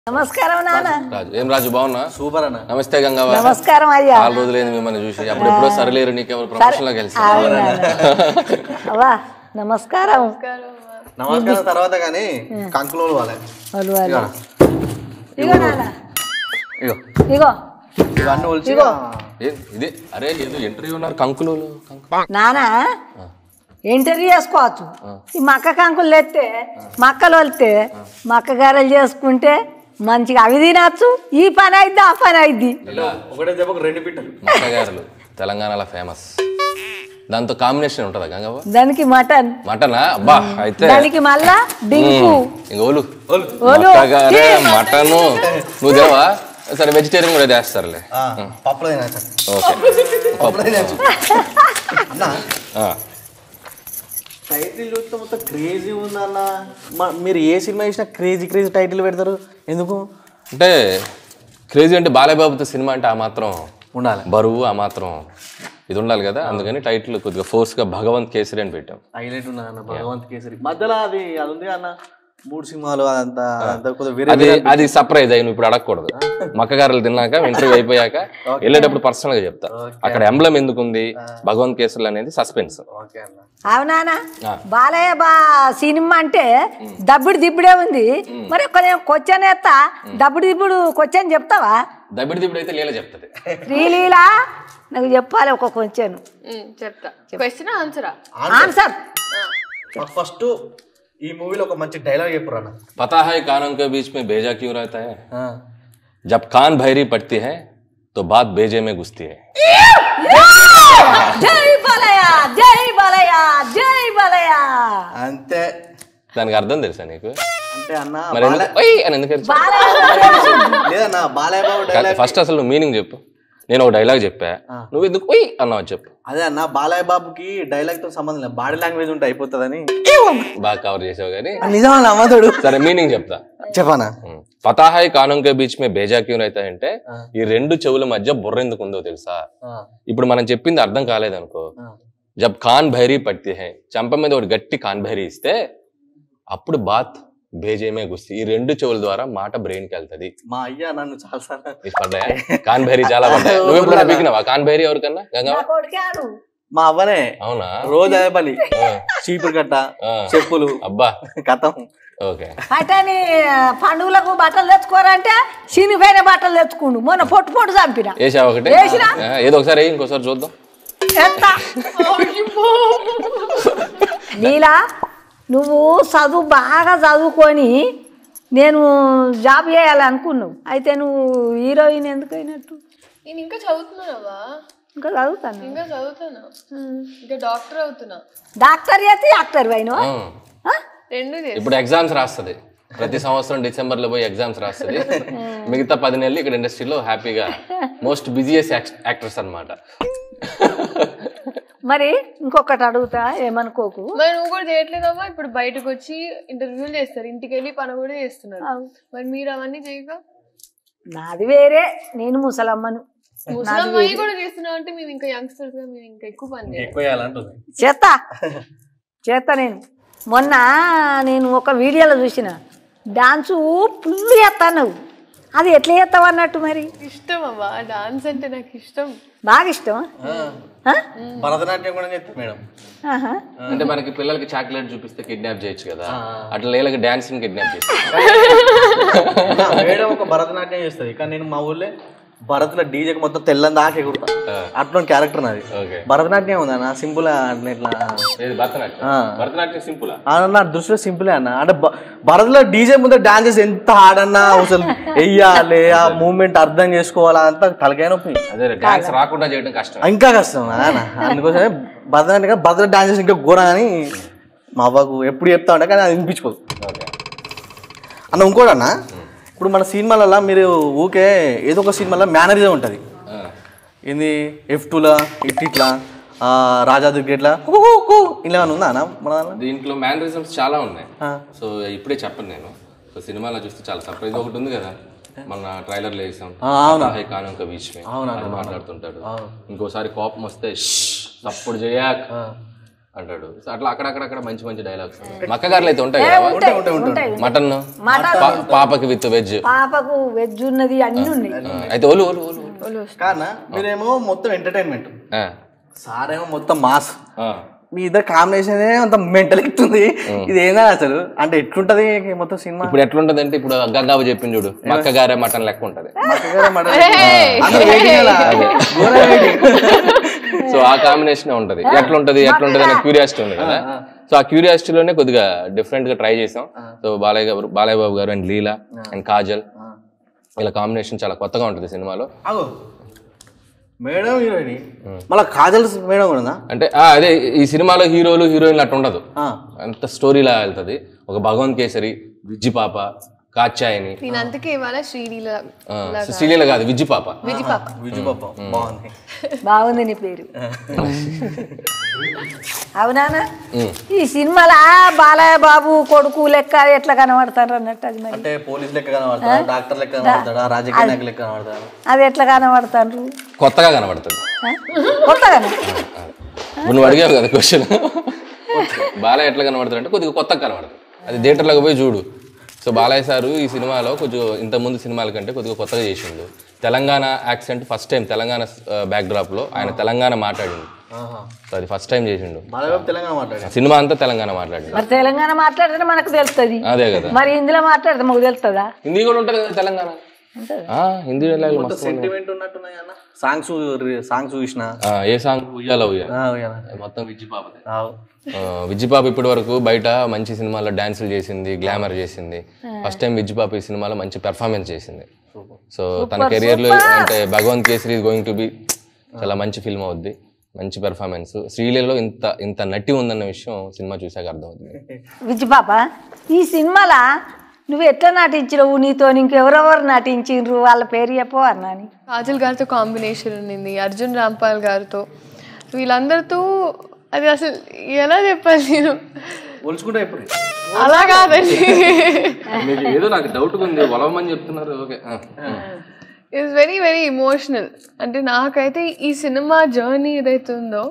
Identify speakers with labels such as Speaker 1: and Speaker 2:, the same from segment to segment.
Speaker 1: నమస్కారం నాన్న
Speaker 2: రాజు ఏం రాజు బాగున్నా
Speaker 3: సూపర్ అన్న
Speaker 2: నమస్తే గంగవ్వ
Speaker 1: నమస్కారం అయ్యా
Speaker 2: చాలా రోజులైంది మిమ్మల్ని చూసి అప్పుడు ఎప్పుడో సరిలేరు నీకెవరు ప్రమోషన్ లో కలిసి
Speaker 1: అవును నాన్న. అవ్వా నమస్కారం
Speaker 3: నమస్కారం తర్వాత కానీ కంకులోలు వాళ్ళే
Speaker 1: వాళ్ళు వాళ్ళు.
Speaker 3: ఇదిగోనా?
Speaker 1: ఇగో నాన్న
Speaker 3: ఇగో
Speaker 1: ఇగో
Speaker 3: ఇవన్నీ ఒలిచి
Speaker 2: ఏ- ఇదే అరే ఏదో ఇంటర్వ్యూ ఉన్నారు కంకులు కంకు
Speaker 1: నాన్న ఇంటర్వ్యూ చేసుకోవచ్చు ఈ మక్క కంకులు తెస్తే మక్కలు వెళ్తే మక్క గారెలు చేసుకుంటే మంచిగా అవి తినచ్చు ఈ పని అయిద్ది ఆ పని అయిద్ది
Speaker 3: ఒకటే చెప్పక రెండు పిట్టలు
Speaker 2: మట్టగారులు తెలంగాణలో ఫేమస్ దాంతో కాంబినేషన్ ఉంటుందా గంగవ్వ
Speaker 1: దానికి మటన్
Speaker 2: మటనా అబ్బా అయితే
Speaker 1: దానికి మళ్ళా డింకు
Speaker 2: ఇంక ఓలు
Speaker 1: ఓలు.
Speaker 2: మట్టగారే మటను నువ్వు దేవా సరే వెజిటేరియన్ కూడా చేస్తారులే
Speaker 3: ఆ, పప్పులో తినచ్చు
Speaker 2: ఓకే
Speaker 3: పప్పులో తినచ్చు అన్న
Speaker 2: ఆ.
Speaker 3: టైటిల్ చూస్తే మొత్తం క్రేజీ ఉందన్న మ- మీరు ఏ సినిమా చేసినా క్రేజీ క్రేజీ టైటిల్ పెడతారు ఎందుకు
Speaker 2: అంటే క్రేజీ అంటే బాలయ్యబాబుతో సినిమా అంటే ఆ మాత్రం
Speaker 3: ఉండాలి
Speaker 2: బరువు ఆ మాత్రం ఇది ఉండాలి కదా అందుకని టైటిల్ కొద్దిగా ఫోర్స్గా భగవంత్ కేసరి అని పెట్టాం
Speaker 3: హైలైట్ ఉన్నది అన్న భగవంత్ కేసరి మధ్యలో అది అది ఉంది అన్న మూడు సినిమాలు అదంతా అదంతా కొద్దిగా వేరే
Speaker 2: అది అది సర్ప్రైజ్ అయ్యి నువ్వు ఇప్పుడు అడగకూడదు మక్కగారులు తిన్నాక ఇంటర్వ్యూ అయిపోయాక వెళ్ళేటప్పుడు పర్సనల్ గా చెప్తా అక్కడ ఎంబ్లం ఎందుకు ఉంది భగవంత్ కేసరి అనేది సస్పెన్స్
Speaker 3: ఓకే అన్న
Speaker 1: అవునానా
Speaker 2: ఆ.
Speaker 1: బాలయ్య బా సినిమా అంటే దబ్బుడు దిబ్బుడే ఉంది మరి కొంచెం క్వశ్చన్ ఎత్తా దబ్బుడు దిబ్బుడు క్వశ్చన్ చెప్తావా
Speaker 2: దబ్బిడి దిబ్బడి అయితే లీల చెప్తుంది
Speaker 1: శ్రీలీలా నాకు చెప్పాలి ఒక క్వశ్చన్
Speaker 4: ఉమ్, చెప్తా క్వశ్చన్ ఆన్సరా
Speaker 1: ఆన్సర్
Speaker 3: మాకు ఫస్ట్ ఈ మూవీలో ఒక మంచి డైలాగ్ చెప్పరు అన్న
Speaker 2: पता है कानों के बीच में भेजा क्यों रहता है जब कान भैरी पड़ती है तो बात भेजे में घुसती है
Speaker 1: జై బాలయ్య జై బాలయ్య జై బాలయ్య
Speaker 3: అంతే
Speaker 2: దానికి అర్థం తెలుసా నీకు
Speaker 3: అంటే అన్న
Speaker 2: మరి ఎందుకు "ఓయ్" అని ఎందుకు అరిచావు?
Speaker 1: బాలయ్య
Speaker 3: లేదన్న బాలయ్య బాబు డైలాగ్
Speaker 2: ఫస్ట్ అసలు నువ్వు మీనింగ్ చెప్పు నేను ఒక డైలాగ్ చెప్పా నువ్వు ఎందుకు "ఓయ్" అన్నావు చెప్పు
Speaker 3: అదే అన్న బాలయ్య బాబుకి డైలాగ్ తో సంబంధం లేదు బాడీ లాంగ్వేజ్ ఉంటే అయిపోతుందని
Speaker 2: బాగా కవర్ చేసావు కానీ
Speaker 3: నిజం అన్న అమ్మతోడు
Speaker 2: సరే మీనింగ్ చెప్తా
Speaker 3: చెప్పనా
Speaker 2: పతా హై కానం కే బీచ్ మే బేజా క్యూ రైతా అంటే ఈ రెండు చెవుల మధ్య బుర్ర ఎందుకు ఉందో తెలుసా ఇప్పుడు మనం చెప్పింది అర్థం కాలేదనుకో జబ్ కాన్ భైరీ పడితే హై చంప మీద ఒకటి గట్టి కాన్ భైరీ ఇస్తే అప్పుడు బాత్ భేజేమే గుస్తి ఈ రెండు చెవుల ద్వారా మాట బ్రెయిన్ కి వెళ్తది
Speaker 3: మా అయ్య నన్ను చాలా సార్లు
Speaker 2: నీకు పడ్డాయా కాన్ భైరీ చాలా పడ్డాయి నువ్వు ఎప్పుడు పీకినావా కాన్ భైరీ ఎవరికన్నా గంగవ్వ
Speaker 1: కొడుకాడు
Speaker 3: మా అవ్వనే
Speaker 2: అవునా
Speaker 3: రోజు అదే పని చీపురు కట్ట
Speaker 2: ఆ.
Speaker 3: చెప్పులు
Speaker 2: అబ్బా
Speaker 3: కథం
Speaker 2: ఓకే
Speaker 1: పటని పండుగలకు బట్టలు తెచ్చుకోరంటే చినిపోయిన బట్టలు తెచ్చుకుండు మొన్న పొట్టు పొట్టు చంపిన
Speaker 2: వేసావా ఒకటి
Speaker 1: వేసినా.
Speaker 2: ఆ, ఏదో ఒకసారి వేయి, ఇంకోసారి చూద్దాం
Speaker 1: ఎంత నీలా నువ్వు చదువు బాగా చదువుకొని నేను జాబ్ చేయాలనుకున్నావు అయితే నువ్వు హీరోయిన్ ఎందుకు అయినట్టు
Speaker 4: నేను ఇంకా చదువుతున్నావా
Speaker 1: ఇంకా చదువుతాను
Speaker 4: ఇంకా చదువుతాను ఇంకా డాక్టర్ అవుతున్నా
Speaker 1: డాక్టర్ చేస్తే యాక్టర్ అయినా
Speaker 2: ఆ.
Speaker 4: రెండు చేస్తా.
Speaker 2: ఇప్పుడు ఎగ్జామ్స్ రాస్తుంది ప్రతి సంవత్సరం డిసెంబర్ లో పోయి ఎగ్జామ్స్ రాస్తుంది మిగతా పది నెలలు ఇక్కడ ఇండస్ట్రీలో హ్యాపీగా మోస్ట్ బిజియెస్ట్ యాక్టర్స్ అన్నమాట
Speaker 1: మరి ఇంకొకటి అడుగుతా ఏమనుకోకు
Speaker 4: మరి నువ్వు కూడా చేయట్లేదమ్మా ఇప్పుడు బయటకు వచ్చి ఇంటర్వ్యూలు చేస్తారు ఇంటికి వెళ్ళి పని కూడా చేస్తున్నారు మరి మీరు అవన్నీ చేయక
Speaker 1: నాది వేరే నేను ముసలమ్మను
Speaker 4: ముసలమ్మాయి కూడా చేస్తున్నావు అంటే మేము ఇంకా యంగ్స్టర్స్ గా మేము ఇంకా ఎక్కువ పని చేయాలి
Speaker 3: ఎక్కువ వేయాలంటుంది
Speaker 1: చేస్తా చేస్తా నేను మొన్న నేను ఒక వీడియోలో చూసిన డాన్సు ఫుల్ చేస్తాను అది ఎట్లా చేస్తావు అన్నట్టు మరి
Speaker 4: ఇష్టం అవ్వా డాన్స్ అంటే నాకు ఇష్టం
Speaker 1: బాగా ఇష్టం
Speaker 3: భరతనాట్యం కూడా చెప్తారు మేడం
Speaker 1: ఆహా.
Speaker 2: అంటే మనకి పిల్లలకి చాక్లెట్ చూపిస్తే కిడ్నాప్ చేయొచ్చు కదా అట్లా లేలకి డాన్సింగ్ కిడ్నాప్ చేసి
Speaker 3: మేడం ఒక భరతనాట్యం చేస్తుంది కానీ నేను మా ఊళ్ళో భరత్లో డీజేకి మొత్తం తెల్లని దాకా ఎగురుతా అటువంటి క్యారెక్టర్ నాది
Speaker 2: ఓకే
Speaker 3: భరతనాట్యం ఉందన్న సింపుల్ అట్లా ఇట్లా
Speaker 2: ఏది భరతనాట్యం
Speaker 3: ఆ.
Speaker 2: భరతనాట్యం సింపుల్
Speaker 3: ఆ, నా దృష్టిలో సింపులే అన్న అంటే భ- భరత్లో డీజే ముందు డాన్సెస్ ఎంత ఆడన్నా అసలు వెయ్యాలి ఆ మూమెంట్ అర్థం చేసుకోవాలా అంతా తలకాయ నొప్పి
Speaker 2: అదే డాన్స్ రాకుండా చేయడం కష్టం
Speaker 3: ఇంకా కష్టం అన్న అందుకోసమే భరతనాట్యం భరత డాన్సెస్ ఇంకా ఘోరం అని మా అవ్వకు ఎప్పుడు చెప్తా ఉంటే కానీ అది వినిపించుకోదు
Speaker 2: ఓకే
Speaker 3: అన్న ఇంకోటి అన్న ఇప్పుడు మన సినిమాలలో మీరు ఊకే ఏదో ఒక సినిమాలో మేనరిజం ఉంటుంది ఏంది ఎఫ్ టూలా ఇట్ ఇట్లా ఆ, రాజా దుర్గేట్లా ఇలా ఏమైనా ఉందా అన్న మన దాంట్లో?
Speaker 2: దీంట్లో మ్యానరిజమ్స్ చాలా ఉన్నాయి
Speaker 3: ఆ.
Speaker 2: సో ఇప్పుడే చెప్పను నేను సో సినిమాలో చూస్తే చాలా సర్ప్రైజ్ ఒకటి ఉంది కదా మన ట్రైలర్ లో వేసాం
Speaker 3: ఆ, అవును.
Speaker 2: హై కానం కా బీచ్ మే
Speaker 3: అవును,
Speaker 2: అని మాట్లాడుతుంటాడు ఇంకోసారి కోపం వస్తే "షష్, తప్పుడు చేయక్ అంటాడు సో అట్లా అక్కడక్కడక్కడ మంచి మంచి డైలాగ్స్ మక్క గారులు అయితే ఉంటాయి కదా
Speaker 1: ఉంటాయి ఉంటాయి
Speaker 2: మటన్
Speaker 1: మటన్
Speaker 2: పాపకి విత్ వెజ్
Speaker 1: పాపకు వెజ్ ఉన్నది అన్ని ఉన్నాయి
Speaker 2: అయితే ఓలు ఓలు ఓలు ఓలు.
Speaker 3: కానా మీరేమో మొత్తం ఎంటర్టైన్మెంట్
Speaker 2: ఆ,
Speaker 3: సార్ ఏమో మొత్తం మాస్
Speaker 2: ఆ.
Speaker 3: మీ ఇద్దరు కాంబినేషన్ అంత మెంటల్ ఎక్కుతుంది ఇది ఏందా అసలు అంటే ఎట్లుంటది మొత్తం సినిమా
Speaker 2: ఇప్పుడు ఎట్లుంటది అంటే ఇప్పుడు గంగావ చెప్పింది చూడు మక్క గారే మటన్ లెక్క ఉంటది
Speaker 3: మక్కగారే మటన్. అందరూ waiting అలా. ఘోరంగా waiting.
Speaker 2: సో ఆ కాంబినేషన్ ఉంటది ఎట్లుంటది ఎట్లుంటది అనే క్యూరియాసిటీ ఉంది కదా సో ఆ క్యూరియాసిటీలోనే కొద్దిగా డిఫరెంట్ గా ట్రై చేసాం సో బాలయ్య గారు బాలయ్య బాబు గారు అండ్ లీలా అండ్ కాజల్ ఇలా కాంబినేషన్ చాలా కొత్తగా ఉంటుంది సినిమాలో
Speaker 3: ఆగు. మేడం హీరోయిన్ మళ్ళీ కాజల్ మేడం కూడా ఉందా
Speaker 2: అంటే ఆ, అదే ఈ సినిమాలో హీరోలు హీరోయిన్లు అట్లా ఉండదు
Speaker 3: ఆ.
Speaker 2: అంత స్టోరీలా వెళ్తది ఒక భగవంత్ కేసరి విజ్జి పాప కాచాయని
Speaker 4: నేను అందుకే ఇవాళ శ్రీలీల
Speaker 2: ఆ, శ్రీలీల కాదు విజ్జి పాప
Speaker 4: విజి పాప
Speaker 3: విజు పాప బాగుంది
Speaker 1: బాగుంది నీ పేరు అవునానా ఈ సినిమాలో ఆ బాలయ్య బాబు కొడుకు లెక్క ఎట్లా కనబడతారు అన్నట్టు అది మరి
Speaker 3: అంటే పోలీస్ లెక్క కనబడతాడా డాక్టర్ లెక్క కనబడతాడా రాజకీయ నాయకులు లెక్క కనబడతాడా
Speaker 1: అది ఎట్లా కనబడతారు
Speaker 2: కొత్తగా కనబడుతుంది
Speaker 1: కొత్తగానే
Speaker 2: ఇప్పుడు నువ్వు అడిగావు కదా క్వశ్చన్ బాలయ్య ఎట్లా కనబడతాడు అంటే కొద్దిగా కొత్తగా కనబడతాడు అది థియేటర్లోకి పోయి చూడు సో బాలయ్య సారు ఈ సినిమాలో కొంచెం ఇంత ముందు సినిమాల కంటే కొద్దిగా కొత్తగా చేసిండు Telangana accent first time Telangana back లో ఆయన తెలంగాణ మాట్లాడిండు సో అది ఫస్ట్ టైం చేసిండు
Speaker 3: బాలబాబు తెలంగాణ మాట్లాడాడు
Speaker 2: సినిమా అంతా తెలంగాణ మాట్లాడిండు
Speaker 1: మరి తెలంగాణ మాట్లాడితే మనకు తెలుస్తుంది
Speaker 2: అదే కదా
Speaker 1: మరి ఇందులో మాట్లాడితే మాకు తెలుస్తుందా
Speaker 2: హిందీ కూడా ఉంటుంది కదా తెలంగాణ ఆ, హిందీ dialogue మస్తు ఉన్నాయి.
Speaker 3: సెంటిమెంట్ ఉన్నట్టున్నాయి అన్న సాంగ్స్ సాంగ్స్ చూసిన
Speaker 2: ఆ, ఏ సాంగ్ ఉయ్యాల ఉయ్యాల
Speaker 3: ఆ, ఉయ్యాల.
Speaker 2: మొత్తం విజ్జి పాపదే
Speaker 3: ఆవు.
Speaker 2: విజ్జిపాప ఇప్పటి వరకు బయట మంచి సినిమాల్లో డాన్సులు చేసింది గ్లామర్ చేసింది ఫస్ట్ టైం విజ్జిపాప ఈ సినిమాలో మంచి పెర్ఫార్మెన్స్ చేసింది సో తన కెరియర్ లో అంటే Bhagavanth Kesari going to be చాలా మంచి ఫిల్మ్ అవుద్ది మంచి పెర్ఫార్మెన్స్ శ్రీలీలలో ఇంత ఇంత నటి ఉందన్న విషయం సినిమా చూసాక అర్థమవుతుంది
Speaker 1: విజ్జి పాప ఈ సినిమాలో నువ్వు ఎట్లా నటించినవు నీతో ఇంకెవరెవరు నటించిండ్రు వాళ్ళ పేరు చెప్పు అన్నాని
Speaker 4: కాజల్ గారితో కాంబినేషన్ ఉండింది అర్జున్ రాంపాల్ గారితో వీళ్ళందరితో అది అసలు ఎలా చెప్పాలి నేను
Speaker 3: పోల్చుకుంటే ఎప్పుడు
Speaker 4: అలా కాదండి
Speaker 2: మీకు ఏదో నాకు డౌట్ ఉంది వలవమని చెప్తున్నారు okay
Speaker 4: it's very very emotional అంటే నాకైతే ఈ సినిమా జర్నీ ఏదైతే ఉందో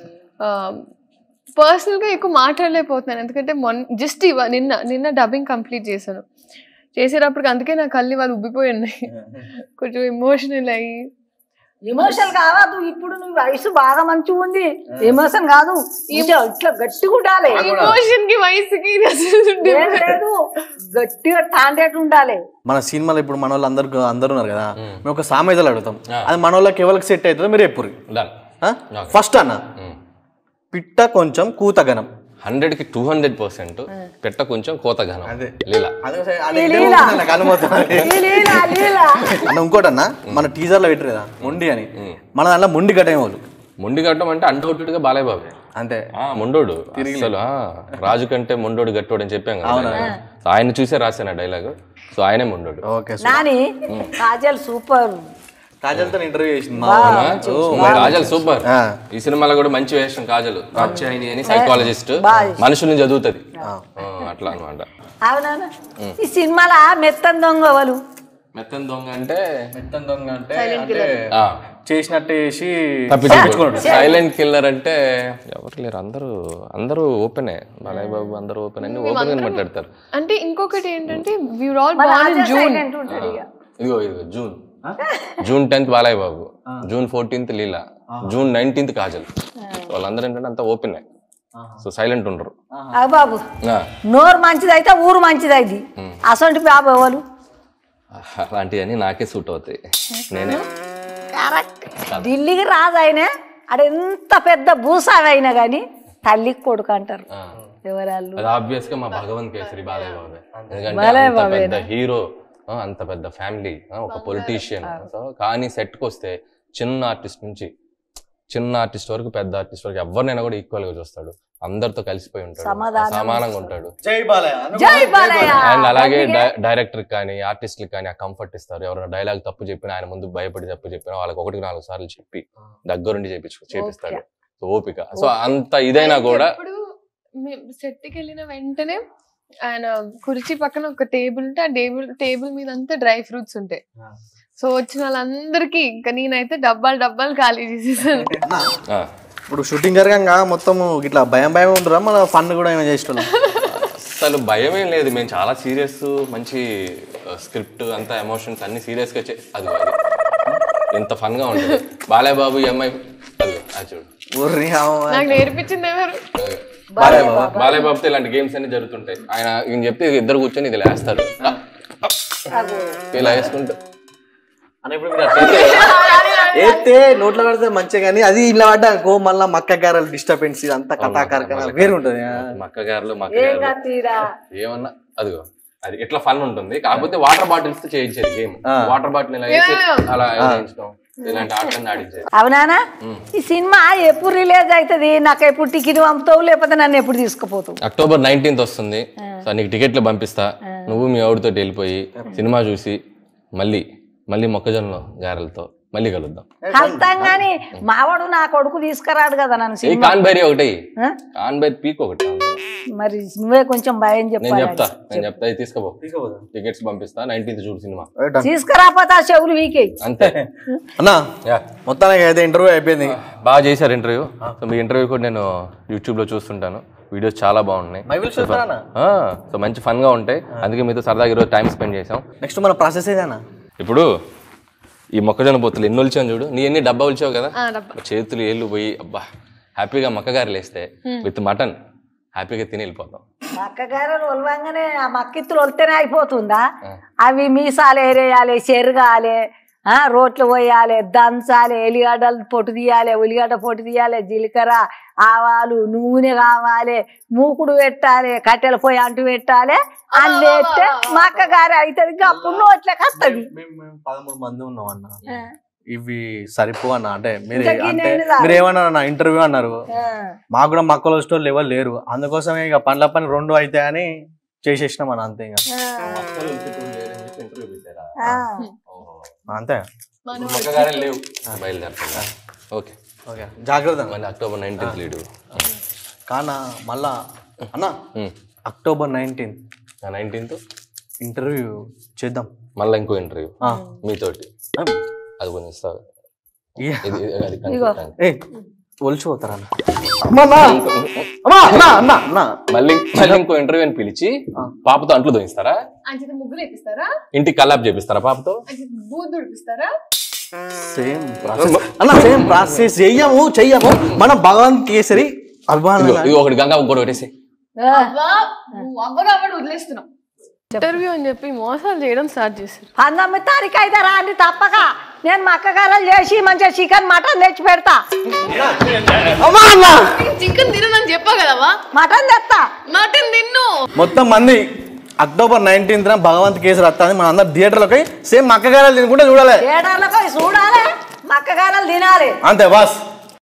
Speaker 4: పర్సనల్గా ఎక్కువ మాట్లాడలేకపోతున్నాను ఎందుకంటే మొన్న జస్ట్ ఇవ నిన్న నిన్న డబ్బింగ్ కంప్లీట్ చేశాను చేసేటప్పటికి అందుకే నా కళ్ళు వాళ్ళు ఉబ్బిపోయి ఉన్నాయి కొంచెం ఎమోషనల్ అయ్యి
Speaker 1: ఎమోషన్ కావద్దు ఇప్పుడు నువ్వు వయసు బాగా మంచిగా ఉంది ఎమోషన్ కాదు ఇట్లా ఇట్లా గట్టిగా ఉండాలి
Speaker 4: ఎమోషన్ కి వయసుకి అసలు
Speaker 1: ఏం లేదు గట్టిగా టాండేట్ ఉండాలి
Speaker 3: మన సినిమాలో ఇప్పుడు మన వాళ్ళు అందరు అందరు ఉన్నారు కదా మేము ఒక సామెతలు అడుగుతాం అది మన వాళ్ళకి ఎవరికి సెట్ అవుతుందో మీరు ఎప్పుడు
Speaker 2: డన్
Speaker 3: ఫస్ట్ అన్న పిట్ట కొంచెం కూతగనం
Speaker 2: హండ్రెడ్ కి టూ హండ్రెడ్ పర్సెంట్ పెట్ట కొంచెం కోత ఘనం లీలా
Speaker 1: ఈ లీలా లీలా
Speaker 3: అన్న ఇంకోటి అన్న మన టీజర్ లో పెట్టరు కదా మొండి అని మన దాంట్లో మొండి కట్టే వాళ్ళు
Speaker 2: మొండి కట్టడం అంటే అన్డౌటెడ్ గా బాలయ్య బాబే
Speaker 3: అంతే
Speaker 2: ఆ మొండోడు అసలు ఆ, రాజు కంటే మొండోడు గట్టోడు అని చెప్పాం కదా సో ఆయన చూసే రాశాను ఆ డైలాగ్ సో ఆయనే మొండోడు
Speaker 3: ఓకే
Speaker 1: నాని కాజల్ సూపర్
Speaker 3: కాజల్తో ఇంటర్వ్యూ చేసింది మా
Speaker 2: అవునా? సో కాజల్ సూపర్
Speaker 3: ఆ.
Speaker 2: ఈ సినిమాలో కూడా మంచి వేషం కాజల్ కాచాయిని అని సైకాలజిస్ట్ మనుషుల్ని చదువుతుంది అట్లా అనమాట
Speaker 1: అవునా ఈ సినిమాలో మెత్తన్ దొంగ ఎవరు
Speaker 2: మెత్తన్ దొంగ అంటే
Speaker 3: మెత్తం దొంగ అంటే అంటే
Speaker 2: ఆ,
Speaker 3: చేసినట్టు చేసి
Speaker 2: తప్పించుకోడు సైలెంట్ కిల్లర్ అంటే ఎవరు లేరు అందరూ అందరూ ఓపెనే బాలయ్య బాబు అందరూ ఓపెన్ అన్ని ఓపెన్ గా మాట్లాడతారు
Speaker 4: అంటే ఇంకొకటి ఏంటంటే we are all born in June
Speaker 1: ఉంటాడు ఇక
Speaker 2: ఇదిగో ఇదిగో June June tenth Balayya Babu June fourteenth Leela June nineteenth Kajal వాళ్ళందరూ ఏంటంటే అంతా ఓపెన్ సో సైలెంట్ ఉండరు
Speaker 1: ఆ బాబు
Speaker 2: ఆ,
Speaker 1: నోరు మంచిదైతే ఊరు మంచిదైంది అసలు బాబు ఎవరు
Speaker 2: అలాంటివన్నీ నాకే సూట్ అవుతాయి నేనే
Speaker 1: కరెక్ట్ ఢిల్లీకి రాజు అయినా ఆడ ఎంత పెద్ద భూసావి అయినా కానీ తల్లికి కొడుకు అంటారు
Speaker 2: ఆ.
Speaker 1: ఎవరాళ్ళు
Speaker 2: అది ఆబ్వియస్ గా మా భగవంత్ కేసరి బాలయ్య బాబే ఎందుకంటే అంత పెద్ద హీరో అంత పెద్ద ఫ్యామిలీ ఒక పొలిటీషియన్ సో కానీ సెట్ కి వస్తే చిన్న ఆర్టిస్ట్ నుంచి చిన్న ఆర్టిస్ట్ వరకు పెద్ద ఆర్టిస్ట్ వరకు ఎవరినైనా కూడా ఈక్వల్ గా చూస్తాడు అందరితో కలిసిపోయి ఉంటాడు సమానంగా ఉంటాడు
Speaker 3: జై బాలయ్య
Speaker 1: జై బాలయ్య
Speaker 2: అండ్ అలాగే డైరెక్టర్ కానీ ఆర్టిస్ట్ కానీ ఆ కంఫర్ట్ ఇస్తారు ఎవరైనా డైలాగ్ తప్పు చెప్పినా ఆయన ముందు భయపడి తప్పు చెప్పినా వాళ్ళకి ఒకటికి నాలుగు సార్లు చెప్పి దగ్గరుండి చేపించు చేపిస్తాడు సో ఓపిక సో అంత ఇదైనా కూడా
Speaker 4: ఇప్పుడు మేము సెట్కి వెళ్ళిన వెంటనే ఆయన కుర్చీ పక్కన ఒక టేబుల్ ఉంటే ఆ టేబుల్ టేబుల్ మీద అంతా డ్రై ఫ్రూట్స్ ఉంటాయి సో వచ్చిన వాళ్ళందరికీ ఇంకా నేనైతే డబ్బాలు డబ్బాలు ఖాళీ చేసేసాను
Speaker 2: ఆ,
Speaker 3: ఇప్పుడు షూటింగ్ జరగంగా మొత్తం ఇట్లా భయం భయం ఉండరా మన ఫన్ కూడా ఏమైనా చేస్తున్నాం
Speaker 2: అసలు భయం ఏం లేదు మేము చాలా సీరియస్ మంచి స్క్రిప్ట్ అంతా ఎమోషన్స్ అన్ని సీరియస్ గా చే- అది అది. ఎంత ఫన్ గా ఉంటుంది బాలయ్య బాబు ఈ అమ్మాయి అది అది చూడు
Speaker 3: ఊర్ని
Speaker 4: నాకు నేర్పించింది ఎవరు
Speaker 2: బాలయ్య బాబు బాలయ్య బాబుతో ఇలాంటి గేమ్స్ అన్ని జరుగుతుంటాయి ఆయన ఈయన చెప్తే ఇద్దరు కూర్చొని ఇది వేస్తారు ఇలా వేసుకుంటూ
Speaker 3: అని ఇప్పుడు మీరు అట్లయితే ఎత్తే నోట్లో పడితే మంచిగా కానీ అది ఇలా పడ్డా అనుకో మళ్ళీ మక్క గారెలు డిస్టర్బెన్స్ ఇదంతా కథాకారకం వేరు ఉంటుంది
Speaker 2: మక్క గారులు మక్క
Speaker 1: ఏం
Speaker 2: గారులు
Speaker 1: కాదు తీరా
Speaker 2: ఏమన్నా అదిగో అది ఎట్లా ఫన్ ఉంటుంది కాకపోతే వాటర్ బాటిల్స్ తో చేయించేది గేమ్ వాటర్ బాటిల్ ఇలా వేసి అలా వేయించడం ఇలాంటి ఆటలన్నీ ఆడించేది
Speaker 1: అవునానా ఈ సినిమా ఎప్పుడు రిలీజ్ అవుతుంది నాకు ఎప్పుడు టికెట్ పంపుతావు లేకపోతే నన్ను ఎప్పుడు తీసుకుపోతావు
Speaker 2: అక్టోబర్ నైన్టీన్త్ వస్తుంది సో నీకు టికెట్లు పంపిస్తా నువ్వు మీ ఆవిడతో వెళ్ళిపోయి సినిమా చూసి మళ్ళీ మళ్ళీ మొక్కజొన్న గారెలతో మళ్ళీ కలుద్దాం
Speaker 1: కలుతాం కానీ మావాడు నా కొడుకు తీసుకురాడు కదా నన్ను
Speaker 2: ఏ
Speaker 1: సినిమా
Speaker 2: కాన్బెరీ ఒకటి
Speaker 1: ఆ?
Speaker 2: కాన్బెరీ పీక్ ఒకటి
Speaker 1: మరి నువ్వే కొంచెం భయం
Speaker 2: నేను
Speaker 1: చెప్పాలి
Speaker 2: చెప్తా నేను చెప్తా ఇది తీసుకోపో టికెట్స్ పంపిస్తా నైన్టీన్త్ చూడు సినిమా
Speaker 1: తీసుకురాపోతే ఆ చెవులు వీకే
Speaker 2: అంతే
Speaker 3: అన్నా
Speaker 2: యా
Speaker 3: మొత్తానికి అయితే ఇంటర్వ్యూ అయిపోయింది
Speaker 2: బాగా చేశారు ఇంటర్వ్యూ సో మీ ఇంటర్వ్యూ కూడా నేను యూట్యూబ్ లో చూస్తుంటాను వీడియోస్ చాలా బాగున్నాయి
Speaker 3: మైబిల్ చూస్తారా
Speaker 2: ఆ, సో మంచి ఫన్ గా ఉంటాయి అందుకే మీతో సరదాగా ఈరోజు టైం స్పెండ్ చేసాం
Speaker 3: నెక్స్ట్ మన ప్రాసెస్ ఏదైనా
Speaker 2: ఇప్పుడు ఈ మొక్కజొన్న పొత్తులు ఎన్ని ఒలిచాను చూడు నీ ఎన్ని డబ్బా ఒలిచావు కదా
Speaker 4: ఆ, డబ్బా.
Speaker 2: చేతులు ఏళ్ళు పోయి అబ్బా హ్యాపీగా మక్కగారులు వేస్తే విత్ మటన్ హ్యాపీగా తిని వెళ్ళిపోతాం
Speaker 1: మక్కగారలు ఒలవంగానే ఆ మక్కిత్తులు వలితేనే అయిపోతుందా అవి మీసాలు ఏరేయాలి చెరగాలి ఆ రోట్లు పోయాలి దంచాలి ఎలిగడ్డలు పొట్టు తీయాలి ఉల్లిగడ్డ పొట్టు తీయాలి జీలకర్ర ఆవాలు నూనె కావాలి మూకుడు పెట్టాలి కట్టెల పొయ్యి అంటు పెట్టాలి అల్లు వేస్తే మక్కగారి అవుతుంది అప్పుడు నోట్లకి వస్తుంది
Speaker 3: మేము పదమూడు మంది ఉన్నాం అన్న ఇవి సరిపో అన్న అంటే మీరు
Speaker 1: ఇంకా
Speaker 3: అంటే
Speaker 1: గిన్నెలు చాలు.
Speaker 3: మీరు ఏమన్నారు అన్న ఇంటర్వ్యూ అన్నారు మాకు కూడా మక్కలు స్టోర్ లెవెల్ లేరు అందుకోసమే ఇక పండ్ల పని రెండు అవుతాయని చేసేసినాం అన్న అంతే ఇంకా అంతే
Speaker 2: మక్కగారే లేవు బయలుదేరుతా ఓకే
Speaker 3: ఓకే జాగ్రత్త అన్న.
Speaker 2: మళ్ళీ అక్టోబర్ నైన్టీన్త్ లీడు
Speaker 3: కానా మళ్ళా అన్న అక్టోబర్ నైన్టీన్త్
Speaker 2: నైన్టీన్త్
Speaker 3: ఇంటర్వ్యూ చేద్దాం
Speaker 2: మళ్ళీ ఇంకో ఇంటర్వ్యూ
Speaker 3: ఆ.
Speaker 2: మీతోటి అది కొంచెం ఇస్తావు
Speaker 3: ఏ,
Speaker 2: ఇది ఇది- అది కనిపెట్టాను.
Speaker 3: ఏ ఒలిచిపోతారా అన్న అమ్మా, అన్న. అమ్మా, అన్న, అన్న, అన్న.
Speaker 2: మళ్ళీ మళ్ళీ ఇంకో ఇంటర్వ్యూ అని పిలిచి పాపతో అంట్లు దోయిస్తారా
Speaker 4: అంచేత ముగ్గులు వేపిస్తారా
Speaker 2: ఇంటికి కల్లాప్ చేపిస్తారా పాపతో
Speaker 4: అంచేత బూద్ ఉడిపిస్తారా
Speaker 3: సేమ్ ప్రాసెస్ అన్న సేమ్ ప్రాసెస్ చెయ్యము చెయ్యము మనం భగవంత్ కేసరి అభిమానం
Speaker 2: ఇదిగో, ఇది ఒకటి గంగా ఇంకోటి పెట్టేసి
Speaker 4: అవ్వా నువ్వు అవ్వగా అవ్వడు వదిలేస్తున్నావు ఇంటర్వ్యూ అని చెప్పి మోసాలు చేయడం స్టార్ట్ చేశారు
Speaker 1: పంతొమ్మిది తారీఖు అయితే రాండి తప్పక నేను మక్కగారలు చేసి మంచిగా చికెన్ మటన్ తెచ్చి పెడతా
Speaker 3: అమ్మా, అన్న.
Speaker 4: చికెన్ తినని చెప్పా కదవా
Speaker 1: మటన్ తెస్తా
Speaker 4: మటన్ తిన్ను
Speaker 3: మొత్తం మంది అక్టోబర్ నైన్టీన్త్ భగవంత్ కేసరి వస్తుంది మన అందరు థియేటర్లోకి సేమ్ మక్కగారాలు తినుకుంటే చూడాలి
Speaker 1: ఏడాళ్ళకి చూడాలి మక్కగారలు తినాలి
Speaker 3: అంతే బాస్